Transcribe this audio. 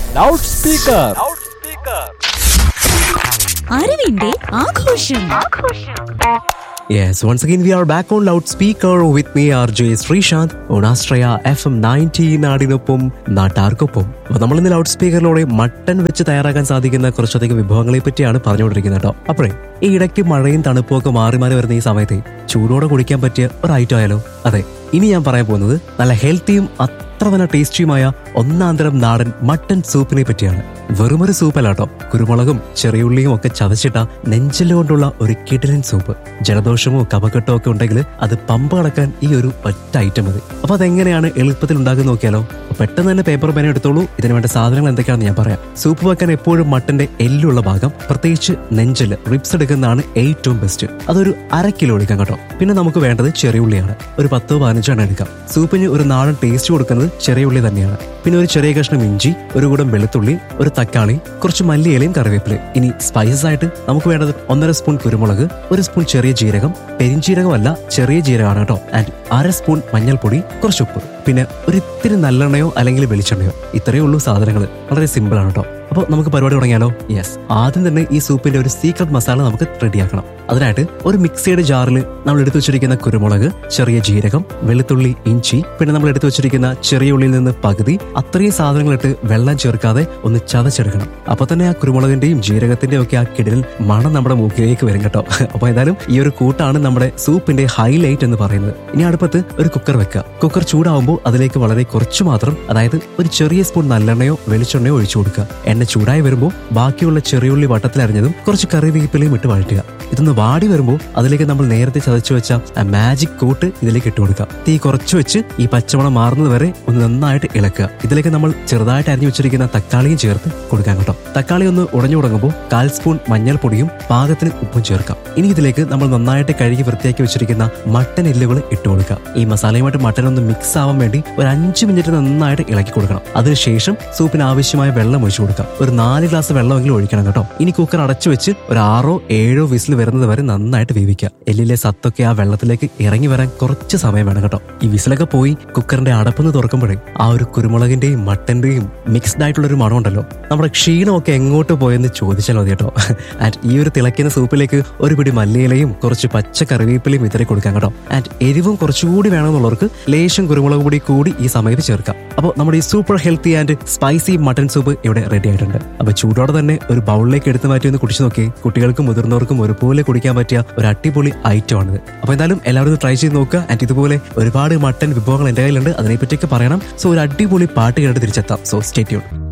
loud speaker അറിവിന്റെ ആഘോഷം Yes, once again we are back on loudspeaker with me RJ Sreesanth on Astraya FM 90 നാടിനൊപ്പം നാട്ടാർക്കൊപ്പം അപ്പൊ നമ്മൾ ഇന്ന് ലൗഡ് സ്പീക്കറിലൂടെ മട്ടൻ വെച്ച് തയ്യാറാക്കാൻ സാധിക്കുന്ന കുറച്ചധികം വിഭവങ്ങളെ പറ്റിയാണ് പറഞ്ഞുകൊണ്ടിരിക്കുന്നത് കേട്ടോ അപ്പോഴേ ഈ ഇടയ്ക്ക് മഴയും തണുപ്പും ഒക്കെ മാറി മാറി വരുന്ന ഈ സമയത്ത് ചൂടോടെ കുടിക്കാൻ പറ്റിയ ഒരു ഐറ്റം ആയാലോ അതെ ഇനി ഞാൻ പറയാൻ പോകുന്നത് നല്ല ഹെൽത്തിയും അത്ര തന്നെ ടേസ്റ്റിയുമായ ഒന്നാന്തരം നാടൻ മട്ടൻ സൂപ്പിനെ പറ്റിയാണ് വെറുമൊരു സൂപ്പല്ല കേട്ടോ കുരുമുളകും ചെറിയുള്ളിയും ഒക്കെ ചതച്ചിട്ട നെഞ്ചിലുകൊണ്ടുള്ള ഒരു കിടിലൻ സൂപ്പ് ജലദോഷമോ കഫക്കെട്ടോ ഒക്കെ ഉണ്ടെങ്കിൽ അത് പമ്പ് കടക്കാൻ ഈ ഒരു ഒറ്റ ഐറ്റം മതി അപ്പൊ അതെങ്ങനെയാണ് എളുപ്പത്തിൽ ഉണ്ടാക്കുന്നത് നോക്കിയാലോ പെട്ടെന്ന് തന്നെ പേപ്പർ പേന എടുത്തോളൂ ഇതിന് വേണ്ട സാധനങ്ങൾ എന്തൊക്കെയാണെന്ന് ഞാൻ പറയാം സൂപ്പ് വെക്കാൻ എപ്പോഴും മട്ടന്റെ എല്ലുള്ള ഭാഗം പ്രത്യേകിച്ച് നെഞ്ചില് റിപ്സ് എടുക്കുന്നതാണ് ഏറ്റവും ബെസ്റ്റ് അതൊരു അര കിലോ എടുക്കാം കേട്ടോ പിന്നെ നമുക്ക് വേണ്ടത് ചെറിയുള്ളിയാണ് ഒരു പത്തോ പതിനഞ്ചോ എണ്ണം എടുക്കാം സൂപ്പിന് ഒരു നാടൻ ടേസ്റ്റ് കൊടുക്കുന്നത് ചെറിയുള്ളി തന്നെയാണ് പിന്നെ ഒരു ചെറിയ കഷ്ണം ഇഞ്ചി ഒരു കൂടം വെളുത്തുള്ളി ഒരു തക്കാളി കുറച്ച് മല്ലിയിലയും കറിവേപ്പിലയും ഇനി സ്പൈസസ് ആയിട്ട് നമുക്ക് വേണ്ടത് ഒന്നര സ്പൂൺ കുരുമുളക് ഒരു സ്പൂൺ ചെറിയ ജീരകം പെരിഞ്ജീരകമല്ല ചെറിയ ജീരകമാണ് കേട്ടോ ആൻഡ് അര സ്പൂൺ മഞ്ഞൾപ്പൊടി കുറച്ച് ഉപ്പ് പിന്നെ ഒരു ഇത്തിരി നല്ലെണ്ണയോ അല്ലെങ്കിൽ വെളിച്ചെണ്ണയോ ഇത്രയേ ഉള്ളൂ സാധനങ്ങൾ വളരെ സിമ്പിൾ ആണ് കേട്ടോ അപ്പോൾ നമുക്ക് പരിപാടി തുടങ്ങിയാലോ യെസ് ആദ്യം തന്നെ ഈ സൂപ്പിന്റെ ഒരു സീക്രട്ട് മസാല നമുക്ക് റെഡിയാക്കണം അതിനായിട്ട് ഒരു മിക്സിയുടെ ജാറിൽ നമ്മൾ എടുത്തു വെച്ചിരിക്കുന്ന കുരുമുളക് ചെറിയ ജീരകം വെളുത്തുള്ളി ഇഞ്ചി പിന്നെ നമ്മൾ എടുത്തു വെച്ചിരിക്കുന്ന ചെറിയ ഉള്ളിയിൽ നിന്ന് പകുതി അത്രയും സാധനങ്ങളിട്ട് വെള്ളം ചേർക്കാതെ ഒന്ന് ചതച്ചെടുക്കണം അപ്പൊ തന്നെ ആ കുരുമുളകിന്റെയും ജീരകത്തിന്റെയും ഒക്കെ ആ കിടിലൻ മണം നമ്മുടെ മൂക്കിലേക്ക് വരും കേട്ടോ അപ്പൊ എന്തായാലും ഈ ഒരു കൂട്ടാണ് നമ്മുടെ സൂപ്പിന്റെ ഹൈലൈറ്റ് എന്ന് പറയുന്നത് ഇനി അടുപ്പത്ത് ഒരു കുക്കർ വെക്കുക കുക്കർ ചൂടാവുമ്പോൾ അതിലേക്ക് വളരെ കുറച്ച് മാത്രം അതായത് ഒരു ചെറിയ സ്പൂൺ നല്ലെണ്ണയോ വെളിച്ചെണ്ണയോ ഒഴിച്ചു കൊടുക്കുക എണ്ണ ചൂടായി വരുമ്പോൾ ബാക്കിയുള്ള ചെറിയുള്ളി വട്ടത്തിലരിഞ്ഞതും കുറച്ച് കറിവേപ്പിലയും ഇട്ട് വഴറ്റുക ഇതൊന്ന് വാടി വരുമ്പോൾ അതിലേക്ക് നമ്മൾ നേരത്തെ ചതച്ചു വെച്ച ആ മാജിക് കൂട്ട് ഇതിലേക്ക് ഇട്ട് കൊടുക്കുക തീ കുറച്ച് വെച്ച് ഈ പച്ചമണം മാറുന്നത് വരെ ഒന്ന് നന്നായിട്ട് ഇളക്കുക ഇതിലേക്ക് നമ്മൾ ചെറുതായിട്ട് അരിഞ്ഞു വെച്ചിരിക്കുന്ന തക്കാളിയും ചേർത്ത് കൊടുക്കാൻ കേട്ടോ തക്കാളി ഒന്ന് ഉടഞ്ഞു തുടങ്ങുമ്പോൾ കാൽ സ്പൂൺ മഞ്ഞൾപ്പൊടിയും പാകത്തിന് ഉപ്പും ചേർക്കാം ഇനി ഇതിലേക്ക് നമ്മൾ നന്നായിട്ട് കഴുകി വൃത്തിയാക്കി വെച്ചിരിക്കുന്ന മട്ടൻ എല്ലുകൾ ഇട്ട് കൊടുക്കുക ഈ മസാലയുമായിട്ട് മട്ടൻ ഒന്ന് മിക്സ് ആവാൻ വേണ്ടി ഒരു അഞ്ച് മിനിറ്റ് നന്നായിട്ട് ഇളക്കി കൊടുക്കണം അതിനുശേഷം സൂപ്പിന് ആവശ്യമായ വെള്ളം ഒഴിച്ചു കൊടുക്കാം ഒരു നാല് ഗ്ലാസ് വെള്ളമെങ്കിലും ഒഴിക്കണം കേട്ടോ ഇനി കുക്കർ അടച്ചു വെച്ച് ഒരു ആറോ ഏഴോ വിസിൽ വരുന്നത് വരെ നന്നായിട്ട് വേവിക്കുക എല്ലിലെ സത്തൊക്കെ ആ വെള്ളത്തിലേക്ക് ഇറങ്ങി വരാൻ കുറച്ച് സമയം വേണം കേട്ടോ ഈ വിസിലൊക്കെ പോയി കുക്കറിന്റെ അടപ്പൊന്ന് തുറക്കുമ്പോഴേ ആ ഒരു കുരുമുളകിന്റെയും മട്ടന്റെയും മിക്സ്ഡ് ആയിട്ടുള്ള ഒരു മണം ഉണ്ടല്ലോ നമ്മുടെ ക്ഷീണമൊക്കെ എങ്ങോട്ട് പോയെന്ന് ചോദിച്ചാൽ മതി കേട്ടോ ആൻഡ് ഈ ഒരു തിളയ്ക്കുന്ന സൂപ്പിലേക്ക് ഒരു പിടി മല്ലിയിലയും കുറച്ച് പച്ച കറിവേപ്പിലയും ഇതരെ കൊടുക്കാം കേട്ടോ ആൻഡ് എരിവും കുറച്ചുകൂടി വേണമെന്നുള്ളവർക്ക് ലേശം കുരുമുളക് പൊടി കൂടി ഈ സമയത്ത് ചേർക്കാം അപ്പോൾ നമ്മുടെ ഈ super healthy and spicy mutton soup ഇവിടെ റെഡി ആയിട്ടുണ്ട് അപ്പൊ ചൂടോടെ തന്നെ ഒരു ബൗളിലേക്ക് എടുത്ത് മാറ്റി ഒന്ന് കുടിച്ചു നോക്കി കുട്ടികൾക്കും മുതിർന്നവർക്കും ഒരുപോലെ കുടിക്കാൻ പറ്റിയ ഒരു അടിപൊളി ഐറ്റം ആണിത് അപ്പൊ എന്തായാലും എല്ലാവരും ഒന്ന് ട്രൈ ചെയ്ത് നോക്കുക ആൻഡ് ഇതുപോലെ ഒരുപാട് മട്ടൻ വിഭവങ്ങൾ എന്റെ കയ്യിലുണ്ട് അതിനെപ്പറ്റിയൊക്കെ പറയണം സോ ഒരു അടിപൊളി പാട്ട് കേട്ട് തിരിച്ചെത്താം സോ സ്റ്റേറ്റ്യൂൺ